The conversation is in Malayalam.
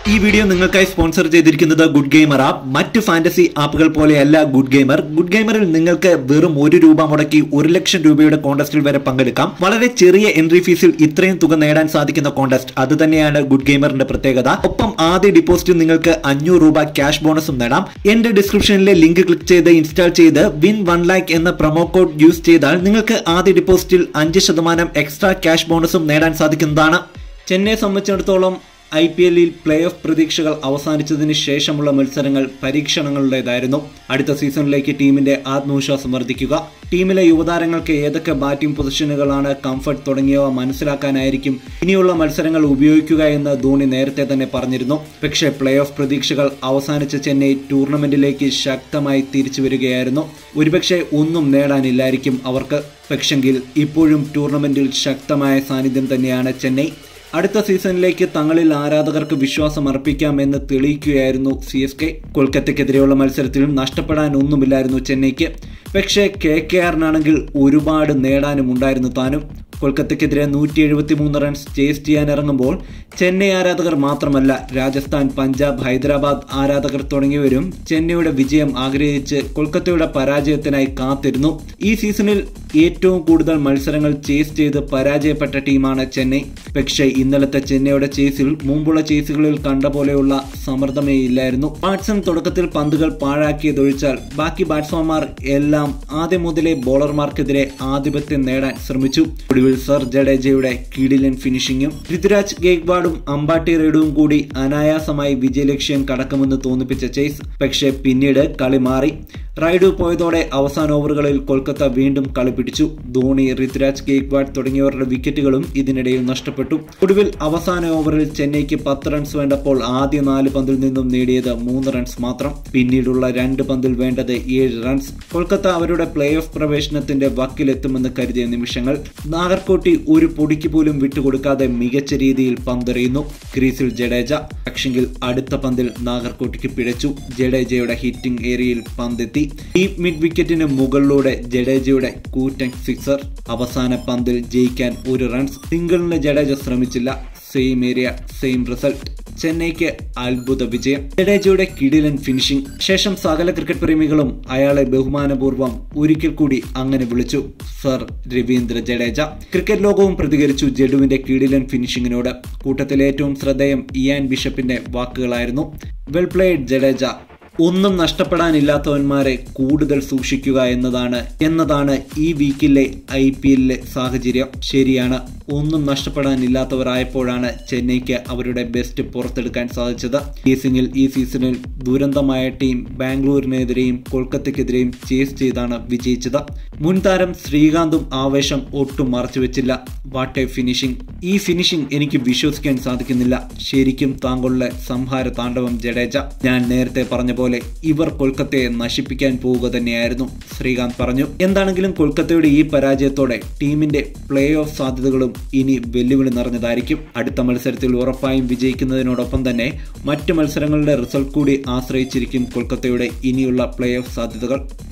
ഈ വീഡിയോ നിങ്ങൾക്കായി സ്പോൺസർ ചെയ്തിരിക്കുന്നത് ഗുഡ് ഗെയിമർ ആപ്പ് മറ്റ് ഫാന്റസി ആപ്പുകൾ പോലെയല്ല ഗുഡ് ഗെയിമർ ഗുഡ് ഗെയിമറിൽ നിങ്ങൾക്ക് വെറും ഒരു രൂപ മുടക്കി ഒരു ലക്ഷം രൂപയുടെ കോൺടെസ്റ്റിൽ വരെ പങ്കെടുക്കാം വളരെ ചെറിയ എൻട്രി ഫീസിൽ ഇത്രയും തുക നേടാൻ സാധിക്കുന്ന കോൺടെസ്റ്റ് അത് തന്നെയാണ് ഗുഡ് ഗെയിമറിന്റെ പ്രത്യേകത ഒപ്പം ആദ്യ ഡിപ്പോസിറ്റ് നിങ്ങൾക്ക് അഞ്ഞൂറ് രൂപ ക്യാഷ് ബോണസും നേടാം എന്റെ ഡിസ്ക്രിപ്ഷനിലെ ലിങ്ക് ക്ലിക്ക് ചെയ്ത് ഇൻസ്റ്റാൾ ചെയ്ത് വിൻ വൺ ലാക്ക് എന്ന പ്രൊമോ കോഡ് യൂസ് ചെയ്താൽ നിങ്ങൾക്ക് ആദ്യ ഡിപ്പോസിറ്റിൽ അഞ്ച് ശതമാനം എക്സ്ട്രാ ക്യാഷ് ബോണസും നേടാൻ സാധിക്കുന്നതാണ് ചെന്നൈയെ സംബന്ധിച്ചിടത്തോളം ഐ പി എല്ലിൽ പ്ലേ ഓഫ് പ്രതീക്ഷകൾ അവസാനിച്ചതിന് ശേഷമുള്ള മത്സരങ്ങൾ പരീക്ഷണങ്ങളുടേതായിരുന്നു അടുത്ത സീസണിലേക്ക് ടീമിന്റെ ആത്മവിശ്വാസം വർദ്ധിക്കുക ടീമിലെ യുവതാരങ്ങൾക്ക് ഏതൊക്കെ ബാറ്റിംഗ് പൊസിഷനുകളാണ് കംഫർട്ട് തുടങ്ങിയവ മനസ്സിലാക്കാനായിരിക്കും ഇനിയുള്ള മത്സരങ്ങൾ ഉപയോഗിക്കുക എന്ന് ധോണി നേരത്തെ തന്നെ പറഞ്ഞിരുന്നു പക്ഷേ പ്ലേ ഓഫ് പ്രതീക്ഷകൾ അവസാനിച്ച ചെന്നൈ ടൂർണമെന്റിലേക്ക് ശക്തമായി തിരിച്ചു വരികയായിരുന്നു ഒരുപക്ഷെ ഒന്നും നേടാനില്ലായിരിക്കും അവർക്ക് പക്ഷെങ്കിൽ ഇപ്പോഴും ടൂർണമെന്റിൽ ശക്തമായ സാന്നിധ്യം തന്നെയാണ് ചെന്നൈ അടുത്ത സീസണിലേക്ക് തങ്ങളിൽ ആരാധകർക്ക് വിശ്വാസം അർപ്പിക്കാമെന്ന് തെളിയിക്കുകയായിരുന്നു സി എസ് കെ കൊൽക്കത്തയ്ക്കെതിരെയുള്ള മത്സരത്തിലും നഷ്ടപ്പെടാൻ ഒന്നുമില്ലായിരുന്നു ചെന്നൈക്ക് പക്ഷേ കെ കെ ആറിനാണെങ്കിൽ ഒരുപാട് നേടാനും ഉണ്ടായിരുന്നു താനും കൊൽക്കത്തയ്ക്കെതിരെ നൂറ്റി എഴുപത്തി മൂന്ന് റൺസ് ചേസ് ചെയ്യാൻ ഇറങ്ങുമ്പോൾ ചെന്നൈ ആരാധകർ മാത്രമല്ല രാജസ്ഥാൻ പഞ്ചാബ് ഹൈദരാബാദ് ആരാധകർ തുടങ്ങിയവരും ചെന്നൈയുടെ വിജയം ആഗ്രഹിച്ച് കൊൽക്കത്തയുടെ പരാജയത്തിനായി കാത്തിരുന്നു ഈ സീസണിൽ ഏറ്റവും കൂടുതൽ മത്സരങ്ങൾ ചേസ് ചെയ്ത് പരാജയപ്പെട്ട ടീമാണ് ചെന്നൈ പക്ഷേ ഇന്നലത്തെ ചെന്നൈയുടെ ചേസിൽ മുമ്പുള്ള ചേസുകളിൽ കണ്ട പോലെയുള്ള സമ്മർദ്ദമേ ഇല്ലായിരുന്നു ബാറ്റ്സൺ തുടക്കത്തിൽ പന്തുകൾ പാഴാക്കിയതൊഴിച്ചാൽ ബാക്കി ബാറ്റ്സ്മാൻമാർ എല്ലാം ആദ്യം മുതലേ ബോളർമാർക്കെതിരെ ആധിപത്യം നേടാൻ ശ്രമിച്ചു ഒടുവിൽ സർ ജഡേജയുടെ കീടിലൻ ഫിനിഷിംഗും പൃഥ്വിരാജ് ഗേക്വാഡും അമ്പാട്ടി റെയ്ഡും കൂടി അനായാസമായി വിജയലക്ഷ്യം കടക്കുമെന്ന് തോന്നിപ്പിച്ച ചേസ് പക്ഷേ പിന്നീട് കളി മാറി റൈഡു പോയതോടെ അവസാന ഓവറുകളിൽ കൊൽക്കത്ത വീണ്ടും കളി പിടിച്ചു ധോണി ഋതുരാജ് ഗേക്വാഡ് തുടങ്ങിയവരുടെ വിക്കറ്റുകളും ഇതിനിടയിൽ നഷ്ടപ്പെട്ടു ഒടുവിൽ അവസാന ഓവറിൽ ചെന്നൈക്ക് പത്ത് റൺസ് വേണ്ടപ്പോൾ ആദ്യ നാല് പന്തിൽ നിന്നും നേടിയത് മൂന്ന് റൺസ് മാത്രം പിന്നീടുള്ള രണ്ട് പന്തിൽ വേണ്ടത് ഏഴ് റൺസ് കൊൽക്കത്ത അവരുടെ പ്ലേ ഓഫ് പ്രവേശനത്തിന്റെ വക്കിലെത്തുമെന്ന് കരുതിയ നിമിഷങ്ങൾ നാഗർകോട്ടി ഒരു പൊടിക്ക് പോലും വിട്ടുകൊടുക്കാതെ മികച്ച രീതിയിൽ പന്തെറിയുന്നു ക്രീസിൽ ജഡേജ പക്ഷെങ്കിൽ അടുത്ത പന്തിൽ നാഗർകോട്ടിക്ക് പിഴച്ചു ജഡേജയുടെ ഹിറ്റിംഗ് ഏരിയയിൽ പന്തെത്തി ഈ മിഡ് വിക്കറ്റിന് മുകളിലൂടെ ജഡേജയുടെ കൂറ്റൻ സിക്സർ അവസാന പന്തിൽ ജയിക്കാൻ ഒരു റൺസ് സിംഗിളിന് ജഡേജ ശ്രമിച്ചില്ല സെയിം ഏരിയ സെയിം റിസൾട്ട് ചെന്നൈക്ക് അത്ഭുത വിജയം ജഡേജയുടെ കിടിലൻ ഫിനിഷിംഗ് ശേഷം സകല ക്രിക്കറ്റ് പ്രേമികളും അയാളെ ബഹുമാനപൂർവ്വം ഒരിക്കൽ കൂടി അങ്ങനെ വിളിച്ചു സർ രവീന്ദ്ര ജഡേജ ക്രിക്കറ്റ് ലോകവും പ്രതികരിച്ചു ജഡുവിന്റെ കിടിലൻ ഫിനിഷിങ്ങിനോട് കൂട്ടത്തിൽ ഏറ്റവും ശ്രദ്ധേയം ഇയാൻ ബിഷപ്പിന്റെ വാക്കുകളായിരുന്നു വെൽ പ്ലേഡ് ജഡേജ ഒന്നും നഷ്ടപ്പെടാനില്ലാത്തവന്മാരെ കൂടുതൽ സൂക്ഷിക്കുക എന്നതാണ് എന്നതാണ് ഈ വീക്കിലെ ഐ പി എല്ലിലെ സാഹചര്യം ശരിയാണ് ഒന്നും നഷ്ടപ്പെടാനില്ലാത്തവരായപ്പോഴാണ് ചെന്നൈക്ക് അവരുടെ ബെസ്റ്റ് പുറത്തെടുക്കാൻ സാധിച്ചത് സീസണിൽ ഈ സീസണിൽ ദുരന്തമായ ടീം ബാംഗ്ലൂരിനെതിരെയും കൊൽക്കത്തയ്ക്കെതിരെയും ചേസ് ചെയ്താണ് വിജയിച്ചത് മുൻ താരം ശ്രീകാന്തും ആവേശം ഒട്ടും മറച്ചുവെച്ചില്ല വാട്ട് എ ഫിനിഷിംഗ് ഈ ഫിനിഷിംഗ് എനിക്ക് വിശ്വസിക്കാൻ സാധിക്കുന്നില്ല ശരിക്കും താങ്കളുടെ സംഹാര താണ്ഡവം ജഡേജ ഞാൻ നേരത്തെ പറഞ്ഞ പോലെ ഇവർ കൊൽക്കത്തയെ നശിപ്പിക്കാൻ പോവുക തന്നെയായിരുന്നു ശ്രീകാന്ത് പറഞ്ഞു എന്താണെങ്കിലും കൊൽക്കത്തയുടെ ഈ പരാജയത്തോടെ ടീമിന്റെ പ്ലേ ഓഫ് സാധ്യതകളും ഇനി വെല്ലുവിളി നിറഞ്ഞതായിരിക്കും അടുത്ത മത്സരത്തിൽ ഉറപ്പായും വിജയിക്കുന്നതിനോടൊപ്പം തന്നെ മറ്റ് മത്സരങ്ങളുടെ റിസൾട്ട് കൂടി ആശ്രയിച്ചിരിക്കും കൊൽക്കത്തയുടെ ഇനിയുള്ള പ്ലേ ഓഫ് സാധ്യതകൾ